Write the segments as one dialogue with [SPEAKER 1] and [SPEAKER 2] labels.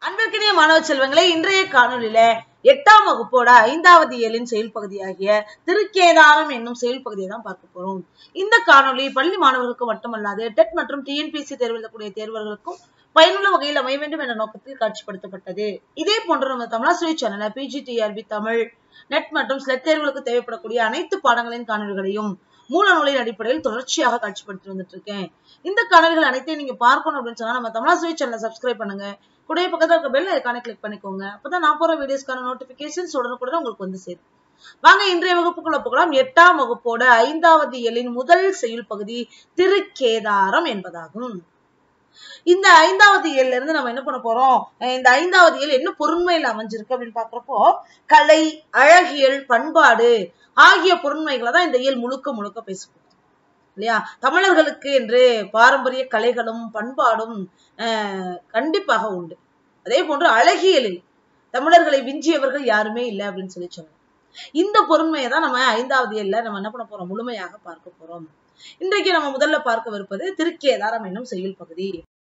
[SPEAKER 1] அன்பிற்கினிய மாணவ செல்வங்களே இன்றைய காணொளியில எட்டாம் வகுப்போட ஐந்தாவது இயலின் செயல் பகுதியாகிய திருக்கேதாரம் என்னும் செயல் பகுதியை தான் பார்க்க போறோம் இந்த காணொளி பள்ளி மாணவர்களுக்கு மட்டுமல்லாது டெட் மற்றும் டிஎன்பிசி தேர்வு எழுதக்கூடிய தேர்வர்களுக்கும் பயனுள்ள வகையில் அமைய வேண்டும் என்ற நோக்கத்தில் காட்சிப்படுத்தப்பட்டது இதே போன்று நம்ம தமிழாசிரியர் சேனல்ல பிஜிடிஆர்பி தமிழ் நெட் மற்றும் ஸ்லெட் தேர்வுகளுக்கு தேவைப்படக்கூடிய அனைத்து பாடங்களின் காணொலிகளையும் மூல நூலின் அடிப்படையில் தொடர்ச்சியாக காட்சிப்படுத்தி வந்துட்டு இருக்கேன் இந்த காணொலிகள் அனைத்தையும் நீங்க பார்க்கணும் அப்படின்னு சொன்னா நம்ம தமிழாசிரியர் சேனலை சப்ஸ்கிரைப் பண்ணுங்க கூடவே பக்கத்துல இருக்க பெல் ஐக்கானை கிளிக் பண்ணிக்கோங்க அப்பதான் நான் போற வீடியோஸ்க்கான நோட்டிபிகேஷன்ஸ் உடனுக்குடன் உங்களுக்கு வந்து சேரும் வாங்க இன்றைய வகுப்புக்குள்ள போகலாம் எட்டாம் வகுப்போட ஐந்தாவது இயலின் முதல் செயல் பகுதி திருக்கேதாரம் என்பதாகும் இந்த ஐந்தாவது இயல்ல இருந்து நம்ம என்ன பண்ண போறோம் அஹ் இந்த ஐந்தாவது இயல் என்ன பொருண்மையில அமைஞ்சிருக்கு அப்படின்னு பாக்குறப்போ கலை அழகியல் பண்பாடு ஆகிய பொருண்மைகளை தான் இந்த இயல் முழுக்க முழுக்க பேசும் இல்லையா தமிழர்களுக்கு என்று பாரம்பரிய கலைகளும் பண்பாடும் அஹ் கண்டிப்பாக உண்டு அதே போன்று அழகியலில் தமிழர்களை விஞ்சியவர்கள் யாருமே இல்லை அப்படின்னு சொல்லி சொன்னோம் இந்த பொறுமையை தான் நம்ம ஐந்தாவது இயல்ல நம்ம என்ன பண்ண போறோம் முழுமையாக பார்க்க போறோம் இன்றைக்கு நம்ம முதல்ல பார்க்கவிருப்பது திருக்கேதாரம் என்னும் செயல் பகுதி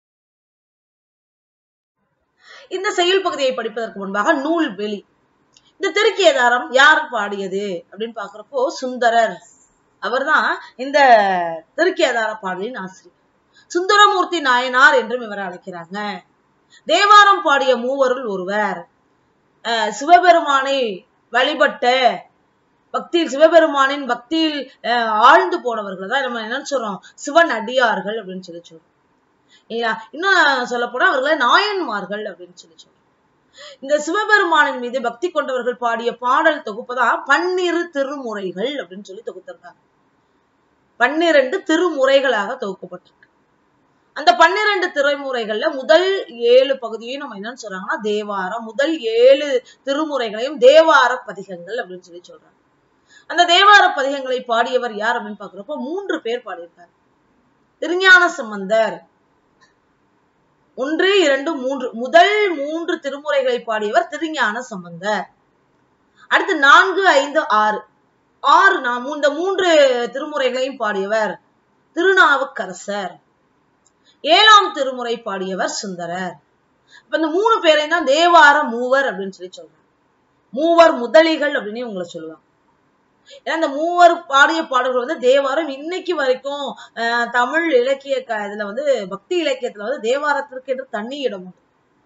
[SPEAKER 1] இந்த செயல் பகுதியை படிப்பதற்கு முன்பாக நூல் வெளி இந்த திருக்கேதாரம் யார் பாடியது அப்படின்னு பாக்குறப்போ சுந்தரர் அவர்தான் இந்த திருக்கேதார பாடலின் ஆசிரியர் சுந்தரமூர்த்தி நாயனார் என்றும் இவரை அழைக்கிறாங்க தேவாரம் பாடிய மூவருள் ஒருவர் அஹ் சிவபெருமானை வழிபட்ட பக்தியில் சிவபெருமானின் பக்தியில் அஹ் ஆழ்ந்து போனவர்கள் தான் நம்ம என்ன சொல்றோம் சிவன் அடியார்கள் அப்படின்னு சொல்லி சொல்றோம் இல்லையா இன்னும் சொல்ல போனா அவர்களை நாயன்மார்கள் அப்படின்னு சொல்லி சொல்றோம் இந்த சிவபெருமானின் மீது பக்தி கொண்டவர்கள் பாடிய பாடல் தொகுப்புதான் பன்னிரு திருமுறைகள் அப்படின்னு சொல்லி தொகுத்திருக்காங்க பன்னிரண்டு திருமுறைகளாக தொகுக்கப்பட்டிருக்கு அந்த பன்னிரண்டு திரைமுறைகள்ல முதல் ஏழு பகுதியையும் நம்ம என்னன்னு சொல்றாங்கன்னா தேவாரம் முதல் ஏழு திருமுறைகளையும் தேவார பதிகங்கள் அப்படின்னு சொல்லி சொல்றாங்க அந்த தேவார பதிகங்களை பாடியவர் யார் அப்படின்னு பாக்குறப்போ மூன்று பேர் பாடியிருக்காரு திருஞான சம்பந்தர் ஒன்று இரண்டு மூன்று முதல் மூன்று திருமுறைகளை பாடியவர் திருஞான சம்பந்தர் அடுத்து நான்கு ஐந்து ஆறு ஆறு நான் இந்த மூன்று திருமுறைகளையும் பாடியவர் திருநாவுக்கரசர் ஏழாம் திருமுறை பாடியவர் சுந்தரர் இப்ப இந்த மூணு பேரையும் தான் தேவார மூவர் அப்படின்னு சொல்லி சொல்றாங்க மூவர் முதலிகள் அப்படின்னு உங்களை சொல்லுவாங்க ஏன்னா இந்த மூவர் பாடிய பாடல்கள் வந்து தேவாரம் இன்னைக்கு வரைக்கும் அஹ், தமிழ் இலக்கிய க- இதுல வந்து பக்தி இலக்கியத்துல வந்து தேவாரத்திற்கு என்று தண்ணி இடம் உண்டு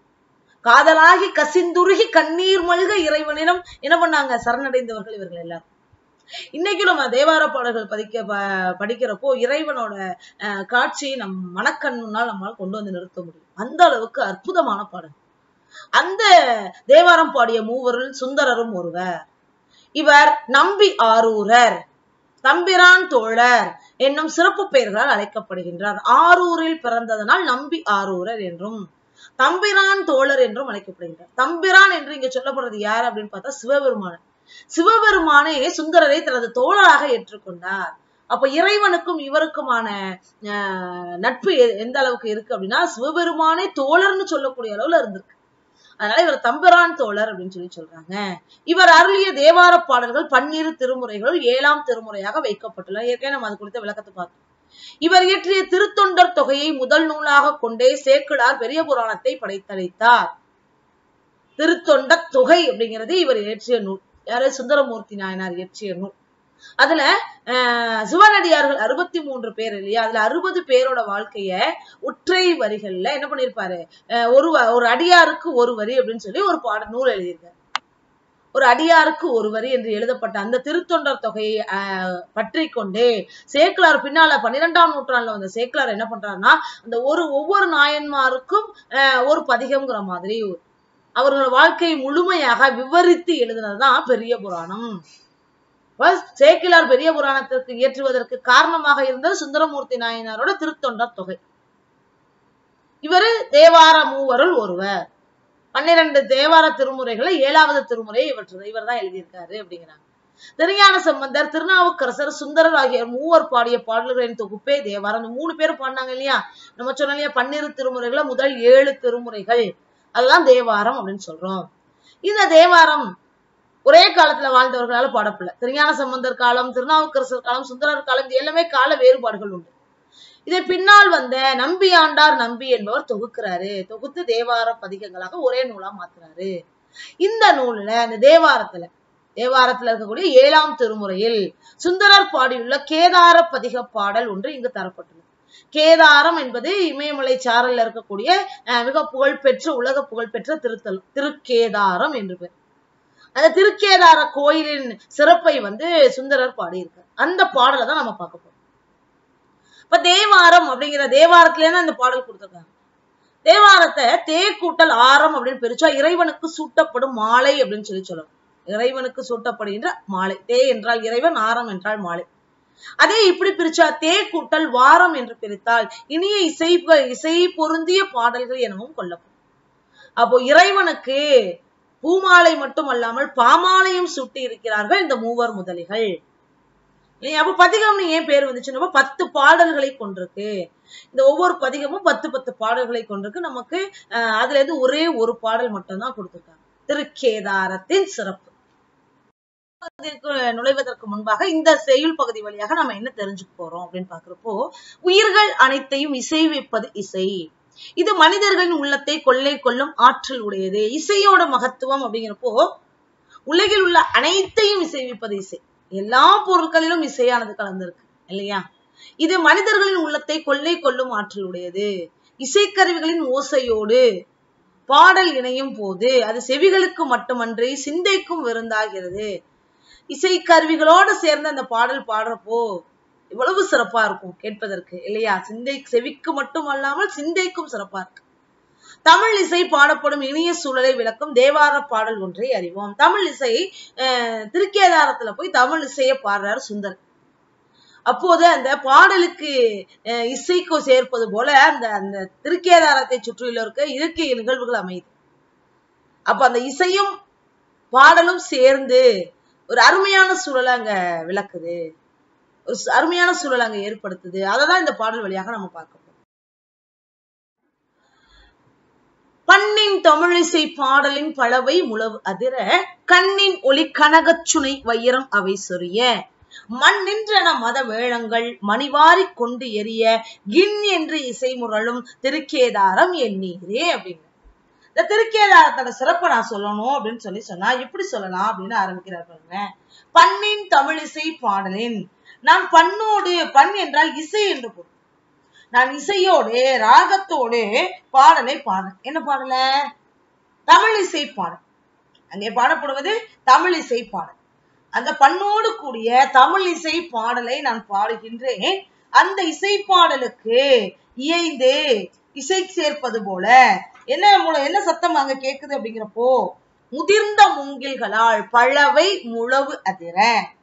[SPEAKER 1] காதலாகி கசிந்துருகி கண்ணீர் மல்க இறைவனிடம் என்ன பண்ணாங்க சரணடைந்தவர்கள் இவர்கள் எல்லாரும் இன்னைக்கும் நம்ம தேவார பாடல்கள் பதிக்க ப- படிக்கிறப்போ இறைவனோட அஹ், காட்சியை நம் மனக்கண் முன்னால் நம்மால் கொண்டு வந்து நிறுத்த முடியும் அந்த அளவுக்கு அற்புதமான பாடல் அந்த தேவாரம் பாடிய மூவருள் சுந்தரரும் ஒருவர் இவர் நம்பி ஆரூரர் தம்பிரான் தோழர் என்னும் சிறப்பு பெயர்களால் அழைக்கப்படுகின்றார் ஆரூரில் பிறந்ததனால் நம்பி ஆரூரர் என்றும் தம்பிரான் தோழர் என்றும் அழைக்கப்படுகின்றார் தம்பிரான் என்று இங்க சொல்லப்படுறது யார் அப்படின்னு பார்த்தா சிவபெருமான் சிவபெருமானே சுந்தரரை தனது தோழராக ஏற்றுக்கொண்டார் அப்ப இறைவனுக்கும் இவருக்குமான ஆஹ், நட்பு எ- எந்த அளவுக்கு இருக்கு அப்படின்னா சிவபெருமானே தோழர்னு சொல்லக்கூடிய அளவுல இருந்திருக்கு அதனால இவர் தம்பிரான் தோழர் அப்படின்னு சொல்லி சொல்றாங்க இவர் அருளிய தேவார பாடல்கள் பன்னிரு திருமுறைகள் ஏழாம் திருமுறையாக வைக்கப்பட்டுள்ளன ஏற்கனவே நம்ம அது குறித்த விளக்கத்தை பார்த்தோம் இவர் இயற்றிய திருத்தொண்டர் தொகையை முதல் நூலாக கொண்டே சேக்கிழார் பெரிய புராணத்தை படைத்தளித்தார் திருத்தொண்டர் தொகை அப்படிங்கிறது இவர் இயற்றிய நூல் யாரு சுந்தரமூர்த்தி நாயனார் இயற்றிய நூல் அதுல ஆஹ் சிவனடியார்கள் அறுபத்தி மூன்று பேர் இல்லையா அதுல அறுபது பேரோட வாழ்க்கைய ஒற்றை வரிகள்ல என்ன பண்ணிருப்பாரு ஆஹ் ஒரு வ- ஒரு அடியாருக்கு ஒரு வரி அப்படின்னு சொல்லி ஒரு பாட நூல் எழுதியிருக்காரு ஒரு அடியாருக்கு ஒரு வரி என்று எழுதப்பட்ட அந்த திருத்தொண்டர் தொகையை ஆஹ் பற்றி கொண்டே சேக்கிலார் பின்னால பன்னிரெண்டாம் நூற்றாண்டுல வந்த சேக்கிலார் என்ன பண்றாருன்னா அந்த ஒரு ஒவ்வொரு நாயன்மாருக்கும் ஆஹ் ஒரு பதிகம்ங்கிற மாதிரி அவர்களோட வாழ்க்கையை முழுமையாக விவரித்து எழுதினதுதான் பெரிய புராணம் அப்ப சேக்கிலார் பெரிய புராணத்திற்கு இயற்றுவதற்கு காரணமாக இருந்தது சுந்தரமூர்த்தி நாயனாரோட திருத்தொண்டர் தொகை இவரு தேவார மூவருள் ஒருவர் பன்னிரண்டு தேவார திருமுறைகளை ஏழாவது திருமுறை இவர் இவர் தான் எழுதியிருக்காரு அப்படிங்கிறாங்க திருஞான சம்பந்தர் திருநாவுக்கரசர் சுந்தரர் ஆகிய மூவர் பாடிய பாடல்களின் தொகுப்பே தேவாரம் அந்த மூணு பேர் பாடினாங்க இல்லையா நம்ம சொன்னோம் இல்லையா பன்னிரு திருமுறைகளை முதல் ஏழு திருமுறைகள் அதெல்லாம் தேவாரம் அப்படின்னு சொல்றோம் இந்த தேவாரம் ஒரே காலத்துல வாழ்ந்தவர்களால பாடப்படல திருஞான சம்பந்தர் காலம் திருநாவுக்கரசர் காலம் சுந்தரர் காலம் இது எல்லாமே கால வேறுபாடுகள் உண்டு இதை பின்னால் வந்த நம்பியாண்டார் நம்பி என்பவர் தொகுக்கிறாரு தொகுத்து தேவார பதிகங்களாக ஒரே நூலா மாத்துறாரு இந்த நூல்ல இந்த தேவாரத்துல தேவாரத்துல இருக்கக்கூடிய ஏழாம் திருமுறையில் சுந்தரர் பாடியுள்ள கேதார பதிக பாடல் ஒன்று இங்கு தரப்பட்டுள்ளது கேதாரம் என்பது இமயமலை சாரல்ல இருக்கக்கூடிய அஹ், மிக புகழ்பெற்ற உலக புகழ்பெற்ற திருத்தல் திருக்கேதாரம் என்று பேர் அந்த திருக்கேதார கோயிலின் சிறப்பை வந்து சுந்தரர் பாடியிருக்கார் அந்த பாடலை தான் நம்ம பார்க்க போறோம் இப்ப தேவாரம் அப்படிங்கிற தேவாரத்துல இருந்து அந்த பாடல் கொடுத்திருக்காங்க தேவாரத்தை தே கூட்டல் ஆரம் அப்படின்னு பிரிச்சா இறைவனுக்கு சூட்டப்படும் மாலை அப்படின்னு சொல்லி சொல்லணும் இறைவனுக்கு சூட்டப்படுகின்ற மாலை தே என்றால் இறைவன் ஆரம் என்றால் மாலை அதே இப்படி பிரிச்சா தே கூட்டல் வாரம் என்று பிரித்தால் இனிய இசை இசை பொருந்திய பாடல்கள் எனவும் கொள்ளப்படும் அப்போ இறைவனுக்கு பூமாலை மட்டும் அல்லாமல் பாமாலையும் சுட்டி இருக்கிறார்கள் இந்த மூவர் முதலிகள் இல்லையா? அப்ப பதிகம்னு ஏன் பேர் வந்துச்சுன்னா பத்து பாடல்களை கொண்டிருக்கு இந்த ஒவ்வொரு பதிகமும் பத்து பத்து பாடல்களை கொண்டிருக்கு நமக்கு அஹ், அதுல இருந்து ஒரே ஒரு பாடல் மட்டும்தான் கொடுத்திருக்காங்க திருக்கேதாரத்தின் சிறப்பு இதற்கு நுழைவதற்கு முன்பாக இந்த செய்யுள் பகுதி வழியாக நம்ம என்ன தெரிஞ்சுக்க போறோம் அப்படின்னு பாக்குறப்போ உயிர்கள் அனைத்தையும் இசைவிப்பது இசை இது மனிதர்களின் உள்ளத்தை கொள்ளை கொள்ளும் ஆற்றல் உடையது இசையோட மகத்துவம் அப்படிங்கிறப்போ உலகில் உள்ள அனைத்தையும் இசைவிப்பது இசை எல்லா பொருட்களிலும் இசையானது கலந்திருக்கு இல்லையா இது மனிதர்களின் உள்ளத்தை கொள்ளை கொள்ளும் ஆற்றல் உடையது இசைக்கருவிகளின் ஓசையோடு பாடல் இணையும் போது அது செவிகளுக்கு மட்டுமன்றி சிந்தைக்கும் விருந்தாகிறது இசைக்கருவிகளோடு சேர்ந்து அந்த பாடல் பாடுறப்போ இவ்வளவு சிறப்பா இருக்கும் கேட்பதற்கு இல்லையா சிந்தை செவிக்கு மட்டும் அல்லாமல் சிந்தைக்கும் சிறப்பா இருக்கு தமிழ் இசை பாடப்படும் இனிய சூழலை விளக்கும் தேவார பாடல் ஒன்றை அறிவோம் தமிழ் இசை அஹ், திருக்கேதாரத்துல போய் தமிழ் இசையை பாடுறாரு சுந்தர் அப்போது அந்த பாடலுக்கு அஹ், இசைக்கு சேர்ப்பது போல அந்த அந்த திருக்கேதாரத்தை சுற்றியுள்ள இருக்க இயற்கை நிகழ்வுகள் அமையுது அப்ப அந்த இசையும் பாடலும் சேர்ந்து ஒரு அருமையான சூழலை அங்க விளக்குது ஒரு சு- அருமையான சூழலை அங்க ஏற்படுத்துது அததான் இந்த பாடல் வழியாக நம்ம பார்க்க போறோம் பண்ணின் தமிழிசை பாடலின் பலவை முழவு அதிர கண்ணின் ஒளி கனகச் சுனை வைரம் அவை சொரிய மண் நின்றன மத வேளங்கள் மணிவாரி கொண்டு எரிய கின் என்று இசை முரளும் திருக்கேதாரம் எண்ணீரே அப்படின்னு இந்த திருக்கேதாரத்தோட சிறப்பை நான் சொல்லணும் அப்படின்னு சொல்லி சொன்னா எப்படி சொல்லலாம் அப்படின்னு ஆரம்பிக்கிறார் பாருங்க பண்ணின் தமிழிசை பாடலின் நான் பண்ணோடு பண் என்றால் இசை என்று பொருள் நான் இசையோடு ராகத்தோடு பாடலை பாடுறேன் என்ன பாடல தமிழ் இசை பாடல் அங்கே பாடப்படுவது தமிழ் இசை பாடல் அந்த பண்ணோடு கூடிய தமிழ் இசை பாடலை நான் பாடுகின்றேன் அந்த இசை பாடலுக்கு இயைந்து இசை சேர்ப்பது போல என்ன மூல- என்ன சத்தம் அங்க கேக்குது அப்படிங்கிறப்போ முதிர்ந்த மூங்கில்களால் பழவை முழவு அதிர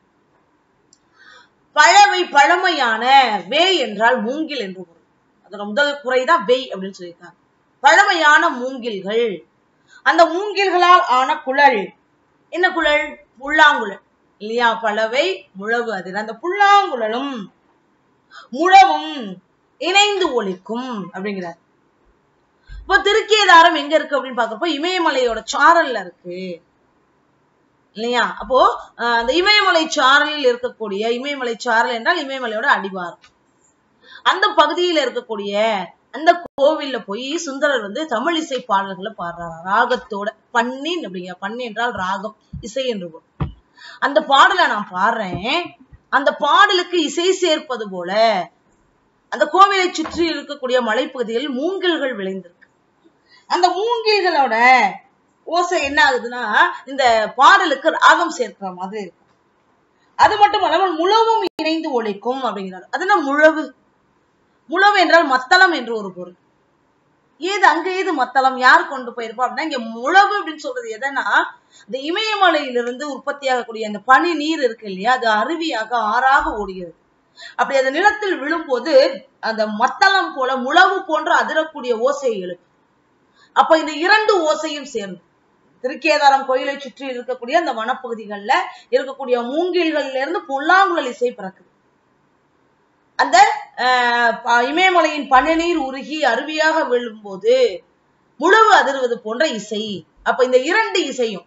[SPEAKER 1] பழவை பழமையான வே என்றால் மூங்கில் என்று பொருள் அதோட முதல் குறைதான் வெய் அப்படின்னு சொல்லியிருக்காங்க பழமையான மூங்கில்கள் அந்த மூங்கில்களால் ஆன குழல் என்ன குழல் புல்லாங்குழல் இல்லையா பழவை முழவு அதிர அந்த புல்லாங்குழலும் முழவும் இணைந்து ஒலிக்கும் அப்படிங்கிறார் இப்போ திருக்கேதாரம் எங்க இருக்கு அப்படின்னு பாக்குறப்போ இமயமலையோட சாரல்ல இருக்கு இல்லையா அப்போ அஹ், அந்த இமயமலை சாரலில் இருக்கக்கூடிய இமயமலை சாரல் என்றால் இமயமலையோட அடிவாரம் அந்த பகுதியில இருக்கக்கூடிய அந்த கோவில்ல போய் சுந்தரர் வந்து தமிழ் இசை பாடல்களை பாடுறாரு ராகத்தோட பண்ணின் அப்படிங்க பண்ணி என்றால் ராகம் இசை என்று பொருள். அந்த பாடலை நான் பாடுறேன் அந்த பாடலுக்கு இசை சேர்ப்பது போல அந்த கோவிலை சுற்றி இருக்கக்கூடிய மலைப்பகுதியில் மூங்கில்கள் விளைந்திருக்கு அந்த மூங்கில்களோட ஓசை என்ன ஆகுதுன்னா இந்த பாடலுக்கு ராகம் சேர்க்கிற மாதிரி இருக்கும் அது மட்டும் இல்லாமல் முழவும் இணைந்து ஒலிக்கும் அப்படிங்கிறார் அது என்ன முழவு முழவு என்றால் மத்தளம் என்று ஒரு பொருள் ஏது அங்க ஏது மத்தளம் யார் கொண்டு போயிருப்பா அப்படின்னா இங்க முழவு அப்படின்னு சொல்றது எதனா இந்த இமயமலையிலிருந்து உற்பத்தியாகக்கூடிய அந்த பனி நீர் இருக்கு இல்லையா அது அருவியாக ஆறாக ஓடுகிறது அப்படி அந்த நிலத்தில் விழும்போது அந்த மத்தளம் போல முழவு போன்று அதிரக்கூடிய ஓசையை எழுப்பும் அப்ப இந்த இரண்டு ஓசையும் சேர்ந்து திருக்கேதாரம் கோயிலை சுற்றி இருக்கக்கூடிய அந்த வனப்பகுதிகள்ல இருக்கக்கூடிய மூங்கில்கள்ல இருந்து புல்லாங்குழல் இசை பிறக்குது அந்த ஆஹ், ப- இமயமலையின் பனிநீர் உருகி அருவியாக விழும்போது முழவு அதிர்வது போன்ற இசை அப்ப இந்த இரண்டு இசையும்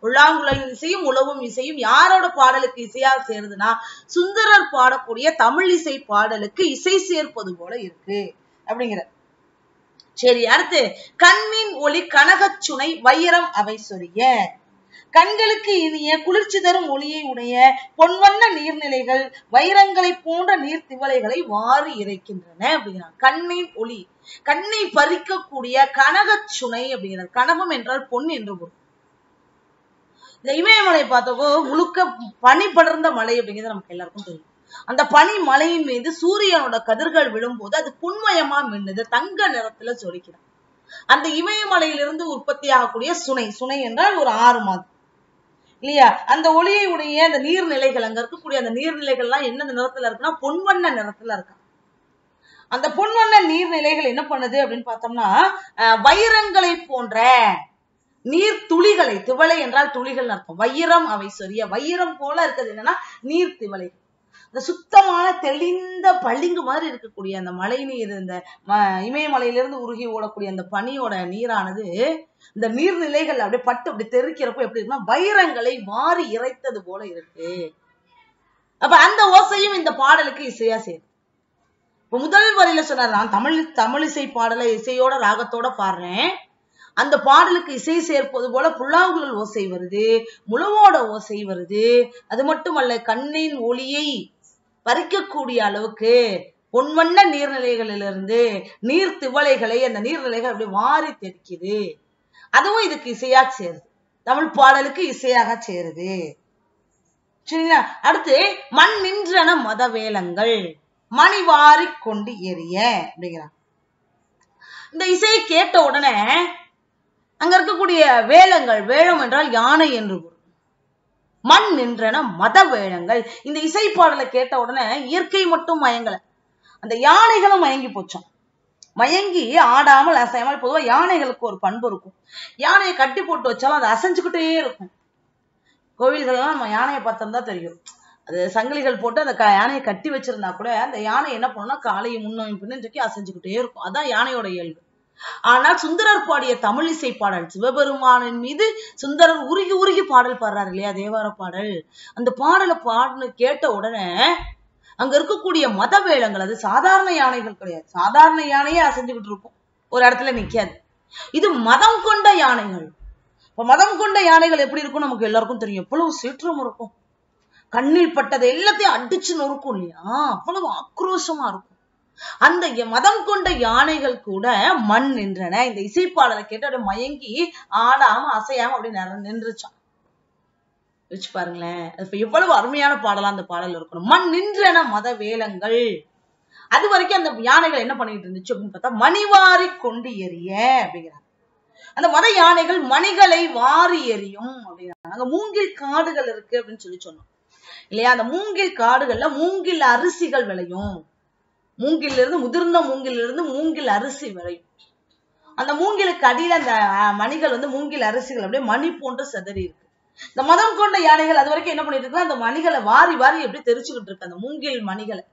[SPEAKER 1] புல்லாங்குழல் இசையும் உழவும் இசையும் யாரோட பாடலுக்கு இசையா சேருதுன்னா சுந்தரர் பாடக்கூடிய தமிழ் இசை பாடலுக்கு இசை சேர்ப்பது போல இருக்கு அப்படிங்கிற சரி அடுத்து கண்ணின் ஒளி கனகச் சுனை வைரம் அவை சொரிய கண்களுக்கு இனிய குளிர்ச்சி தரும் ஒளியை உடைய பொன்வண்ண நீர்நிலைகள் வைரங்களை போன்ற நீர் திவலைகளை வாரி இறைக்கின்றன அப்படிங்கிறார் கண்ணின் ஒளி கண்ணை பறிக்கக்கூடிய கனகச் சுனை அப்படிங்கிறார் கனகம் என்றால் பொன் என்று பொருள் இந்த இமயமலை பார்த்தப்போ முழுக்க பனி படர்ந்த மலை அப்படிங்கிறது நமக்கு எல்லாருக்கும் தெரியும் அந்த பனி மலையின் மீது சூரியனோட கதிர்கள் விழும்போது அது புன்மயமா மின்னுது தங்க நிறத்துல சொலிக்கிறான் அந்த இமயமலையிலிருந்து உற்பத்தி ஆகக்கூடிய சுனை சுனை என்றால் ஒரு ஆறு மாதம் இல்லையா அந்த ஒளியை உடைய அந்த நீர்நிலைகள் அங்க இருக்கக்கூடிய அந்த நீர்நிலைகள் எல்லாம் என்ன நிறத்துல இருக்குன்னா பொன்வண்ண நிறத்துல இருக்கா அந்த பொன்வண்ண நீர்நிலைகள் என்ன பண்ணுது அப்படின்னு பார்த்தோம்னா அஹ், வைரங்களை போன்ற நீர் துளிகளை திவலை என்றால் துளிகள் அர்த்தம் வைரம் அவை சொரிய வைரம் போல இருக்கிறது என்னன்னா நீர் திவலை இந்த சுத்தமான தெளிந்த பளிங்கு மாதிரி இருக்கக்கூடிய அந்த மழை நீர் இந்த ம- இமயமலையிலிருந்து உருகி ஓடக்கூடிய அந்த பனியோட நீரானது இந்த நீர்நிலைகள் அப்படியே பட்டு அப்படி தெறிக்கிறப்போ எப்படி இருக்குன்னா வைரங்களை வாரி இறைத்தது போல இருக்கு அப்ப அந்த ஓசையும் இந்த பாடலுக்கு இசையா சேரும் இப்ப முதல் வரியில சொன்னார் நான் தமிழ் தமிழிசை பாடலை இசையோட ராகத்தோட பாடுறேன் அந்த பாடலுக்கு இசை சேர்ப்பது போல புல்லாங்குழல் ஓசை வருது முழவோட ஓசை வருது அது மட்டுமல்ல கண்ணின் ஒளியை பறிக்கக்கூடிய அளவுக்கு பொன்வண்ண நீர்நிலைகளிலிருந்து நீர் திவலைகளை அந்த நீர்நிலைகள் அப்படி வாரி தெறிக்குது அதுவும் இதுக்கு இசையா சேருது தமிழ் பாடலுக்கு இசையாக சேருது சரிங்களா அடுத்து மண் நின்றன மத வேலங்கள் மணி வாரி கொண்டு எரிய அப்படிங்கிறான் இந்த இசையை கேட்ட உடனே அங்க இருக்கக்கூடிய வேலங்கள் வேலம் என்றால் யானை என்று பொருள் மண் நின்றன மத வேளங்கள் இந்த இசை பாடலை கேட்ட உடனே இயற்கை மட்டும் மயங்கல அந்த யானைகளும் மயங்கி போச்சாம் மயங்கி ஆடாமல் அசையாமல் பொதுவா யானைகளுக்கு ஒரு பண்பு இருக்கும் யானையை கட்டி போட்டு வச்சாலும் அது அசைஞ்சுக்கிட்டே இருக்கும் கோவில்கள்லாம் நம்ம யானையை பார்த்தோம்னா தெரியும் அது சங்கிலிகள் போட்டு அந்த க- யானையை கட்டி வச்சிருந்தா கூட அந்த யானை என்ன பண்ணும்னா காலையை முன்னும் பின்னும் தூக்கி அசைஞ்சுக்கிட்டே இருக்கும் அதான் யானையோட இயல்பு ஆனால் சுந்தரர் பாடிய தமிழிசை பாடல் சிவபெருமானின் மீது சுந்தரர் உருகி உருகி பாடல் பாடுறாரு இல்லையா தேவார பாடல் அந்த பாடலை பாடின கேட்ட உடனே அங்க இருக்கக்கூடிய மத வேளங்கள் அது சாதாரண யானைகள் கிடையாது சாதாரண யானையே அசைஞ்சுக்கிட்டு இருக்கும் ஒரு இடத்துல நிக்காது இது மதம் கொண்ட யானைகள் இப்ப மதம் கொண்ட யானைகள் எப்படி இருக்கும் நமக்கு எல்லாருக்கும் தெரியும் எவ்வளவு சீற்றம் இருக்கும் கண்ணில் பட்டதை எல்லாத்தையும் அடிச்சு நொறுக்கும் இல்லையா அவ்வளவு ஆக்ரோஷமா இருக்கும் அந்த ய- மதம் கொண்ட யானைகள் கூட மண் நின்றன இந்த இசைப்பாடலை கேட்டு அப்படியே மயங்கி ஆடாம அசையாம அப்படி நிற- நின்றுச்சான் வச்சு பாருங்களேன் அது இப்ப எவ்வளவு அருமையான பாடலா அந்த பாடல் இருக்கணும் மண் நின்றன மத வேலங்கள் அது வரைக்கும் அந்த யானைகள் என்ன பண்ணிட்டு இருந்துச்சு அப்படின்னு பார்த்தா மணிவாரி கொண்டு எறிய அப்படிங்கிறாங்க அந்த மத யானைகள் மணிகளை வாரி எறியும் அப்படிங்கிறாங்க அங்க மூங்கில் காடுகள் இருக்கு அப்படின்னு சொல்லி சொன்னோம் இல்லையா அந்த மூங்கில் காடுகள்ல மூங்கில் அரிசிகள் விளையும் மூங்கில்ல இருந்து முதிர்ந்த மூங்கில்ல இருந்து மூங்கில் அரிசி விளையும் அந்த மூங்கிலுக்கு அடியில அந்த அஹ், மணிகள் வந்து மூங்கில் அரிசிகள் அப்படியே மணி போன்று சிதறி இருக்கு இந்த மதம் கொண்ட யானைகள் அது வரைக்கும் என்ன பண்ணிட்டு இருக்கு அந்த மணிகளை வாரி வாரி எப்படி தெரிச்சுக்கிட்டு இருக்கு அந்த மூங்கில் மணிகளை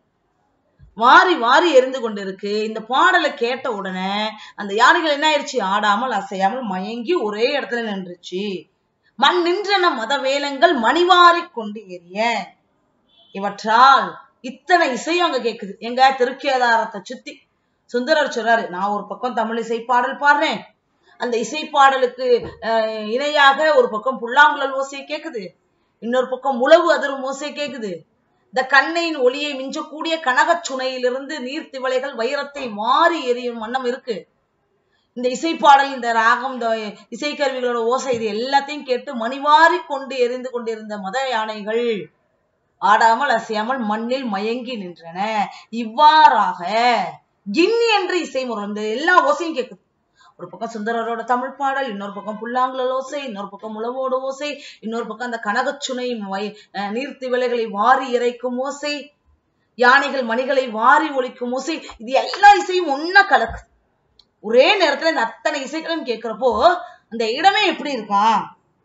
[SPEAKER 1] வாரி வாரி எரிந்து கொண்டு இருக்கு இந்த பாடலை கேட்ட உடனே அந்த யானைகள் என்ன ஆயிடுச்சு ஆடாமல் அசையாமல் மயங்கி ஒரே இடத்துல நின்றுச்சு மண் நின்றன மத வேலங்கள் மணிவாரி கொண்டு எரிய இவற்றால் இத்தனை இசையும் அங்க கேக்குது எங்க திருக்கேதாரத்தை சுத்தி சுந்தரர் சொல்றாரு நான் ஒரு பக்கம் தமிழ் இசை பாடல் பாடுறேன் அந்த இசை பாடலுக்கு அஹ், இணையாக ஒரு பக்கம் புல்லாங்குழல் ஓசை கேக்குது இன்னொரு பக்கம் உழவு அதிரும் ஓசை கேக்குது இந்த கண்ணையின் ஒளியை மிஞ்சக்கூடிய கனகச் சுனையிலிருந்து நீர்த்திவளைகள் வைரத்தை மாறி எரியும் வண்ணம் இருக்கு இந்த இசைப்பாடல் இந்த ராகம் இந்த இசைக்கருவிகளோட ஓசை இது எல்லாத்தையும் கேட்டு மணிவாரி கொண்டு எரிந்து கொண்டிருந்த மத யானைகள் ஆடாமல் அசையாமல் மண்ணில் மயங்கி நின்றன இவ்வாறாக இன் என்று இசை முறை இந்த எல்லா ஓசையும் கேக்குது ஒரு பக்கம் சுந்தரரோட தமிழ் பாடல் இன்னொரு பக்கம் புல்லாங்குழல் ஓசை இன்னொரு பக்கம் உழவோட ஓசை இன்னொரு பக்கம் அந்த கனகச்சுனை வை- அஹ் நீர்த்திவலைகளை வாரி இறைக்கும் ஓசை யானைகள் மணிகளை வாரி ஒலிக்கும் ஓசை இது எல்லா இசையும் ஒன்னா கலக்கு ஒரே நேரத்துல இந்த அத்தனை இசைகளும் கேட்கிறப்போ அந்த இடமே எப்படி இருக்கான்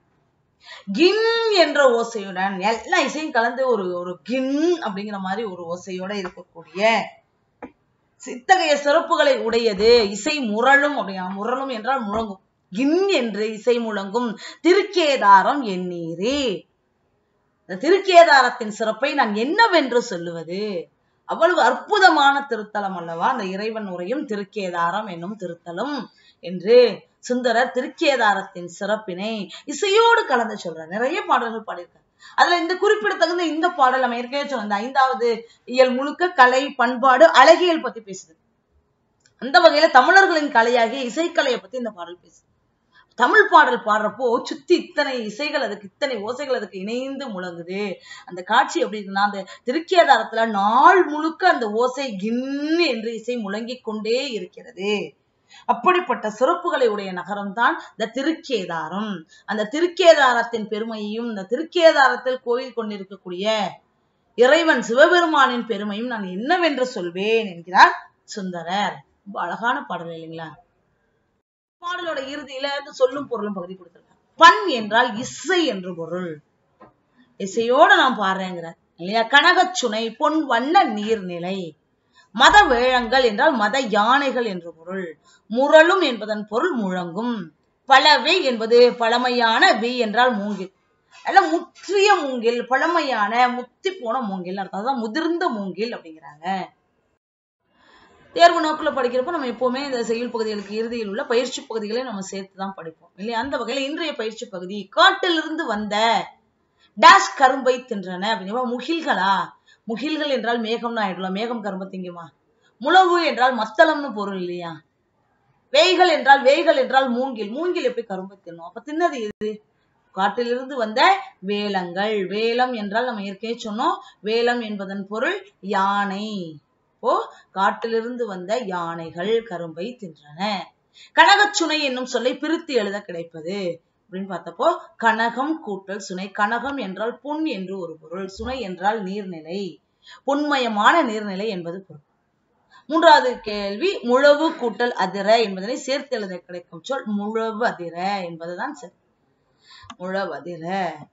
[SPEAKER 1] கின் என்ற ஓசையுடன் எல்லா இசையும் கலந்து ஒரு ஒரு கின் அப்படிங்கிற மாதிரி ஒரு ஓசையோட இருக்கக்கூடிய இத்தகைய சிறப்புகளை உடையது இசை முரளும் அப்படியா முரளும் என்றால் முழங்கும் கின் என்று இசை முழங்கும் திருக்கேதாரம் எண்ணீரே இந்த திருக்கேதாரத்தின் சிறப்பை நான் என்னவென்று சொல்லுவது அவ்வளவு அற்புதமான திருத்தலம் அல்லவா அந்த இறைவன் உரையும் திருக்கேதாரம் என்னும் திருத்தலம் என்று சுந்தரர் திருக்கேதாரத்தின் சிறப்பினை இசையோடு கலந்து சொல்றார் நிறைய பாடல்கள் பாடியிருக்கார் அதுல இந்த குறிப்பிடத்தகுந்த இந்த பாடல் நம்ம ஏற்கனவே சொன்ன இந்த ஐந்தாவது இயல் முழுக்க கலை பண்பாடு அழகியல் பத்தி பேசுது அந்த வகையில தமிழர்களின் கலையாகிய இசைக்கலையை பத்தி இந்த பாடல் பேசுது தமிழ் பாடல் பாடுறப்போ சுத்தி இத்தனை இசைகள் அதுக்கு இத்தனை ஓசைகள் அதுக்கு இணைந்து முழங்குது அந்த காட்சி எப்படி இருக்குன்னா அந்த திருக்கேதாரத்துல நாள் முழுக்க அந்த ஓசை கின் என்று இசை முழங்கிக் கொண்டே இருக்கிறது அப்படிப்பட்ட சிறப்புகளை உடைய நகரம் தான் இந்த திருக்கேதாரம் அந்த திருக்கேதாரத்தின் பெருமையையும் இந்த திருக்கேதாரத்தில் கோயில் கொண்டிருக்கக்கூடிய இறைவன் சிவபெருமானின் பெருமையும் நான் என்னவென்று சொல்வேன் என்கிறார் சுந்தரர் ரொம்ப அழகான பாடல் இல்லைங்களா பாடலோட இறுதியில இருந்து சொல்லும் பொருளும் பகுதி கொடுத்திருக்காங்க பண் என்றால் இசை என்று பொருள் இசையோட நான் பாடுறேங்கிறார் இல்லையா கனகச்சுனை பொன் வண்ண நீர்நிலை மத வேழங்கள் என்றால் மத யானைகள் என்று பொருள் முரளும் என்பதன் பொருள் முழங்கும் பலவை என்பது பழமையான வி என்றால் மூங்கில் நல்ல முற்றிய மூங்கில் பழமையான முத்தி போன மூங்கில் அர்த்தம் அதான் முதிர்ந்த மூங்கில் அப்படிங்கிறாங்க தேர்வு நோக்குல படிக்கிறப்ப நம்ம எப்பவுமே இந்த செயல் பகுதிகளுக்கு இறுதியில் உள்ள பயிற்சி பகுதிகளை நம்ம சேர்த்து தான் படிப்போம் இல்லையா அந்த வகையில இன்றைய பயிற்சி பகுதி காட்டிலிருந்து வந்த டேஷ் கரும்பை தின்றன அப்படிங்கிற முகில்களா முகில்கள் என்றால் மேகம்னு ஆயிடலாம் மேகம் கரும்பை திங்குமா முழவு என்றால் மத்தளம்னு பொருள் இல்லையா வேய்கள் என்றால் வேய்கள் என்றால் மூங்கில் மூங்கில் எப்படி கரும்பை தின்னும் அப்ப தின்னது எது காட்டிலிருந்து வந்த வேலங்கள் வேலம் என்றால் நம்ம ஏற்கனவே சொன்னோம் வேலம் என்பதன் பொருள் யானை இப்போ காட்டிலிருந்து வந்த யானைகள் கரும்பை தின்றன கனகச்சுனை என்னும் சொல்லை பிரித்து எழுத கிடைப்பது அப்படின்னு பார்த்தப்போ கனகம் கூட்டல் சுனை கனகம் என்றால் புண் என்று ஒரு பொருள் சுனை என்றால் நீர்நிலை பொன்மயமான நீர்நிலை என்பது பொருள் மூன்றாவது கேள்வி முழவு கூட்டல் அதிர என்பதனை சேர்த்து எழுத கிடைக்கும் சொல் முழவு அதிர என்பதுதான் சரி முழவு அதிர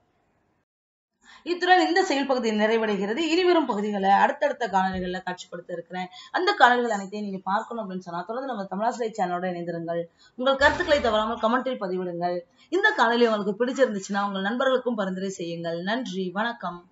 [SPEAKER 1] இத்துடன் இந்த செயல் பகுதி நிறைவடைகிறது இனிவரும் பகுதிகளை அடுத்தடுத்த காணொலிகள்ல காட்சிப்படுத்த இருக்கிறேன் அந்த காணொலிகள் அனைத்தையும் நீங்க பார்க்கணும் அப்படின்னு சொன்னா தொடர்ந்து நம்ம தமிழாசிரியர் சேனலோட இணைந்திருங்கள் உங்கள் கருத்துக்களை தவறாமல் கமெண்டில் பதிவிடுங்கள் இந்த காணொலி உங்களுக்கு பிடிச்சிருந்துச்சுன்னா உங்கள் நண்பர்களுக்கும் பரிந்துரை செய்யுங்கள் நன்றி வணக்கம்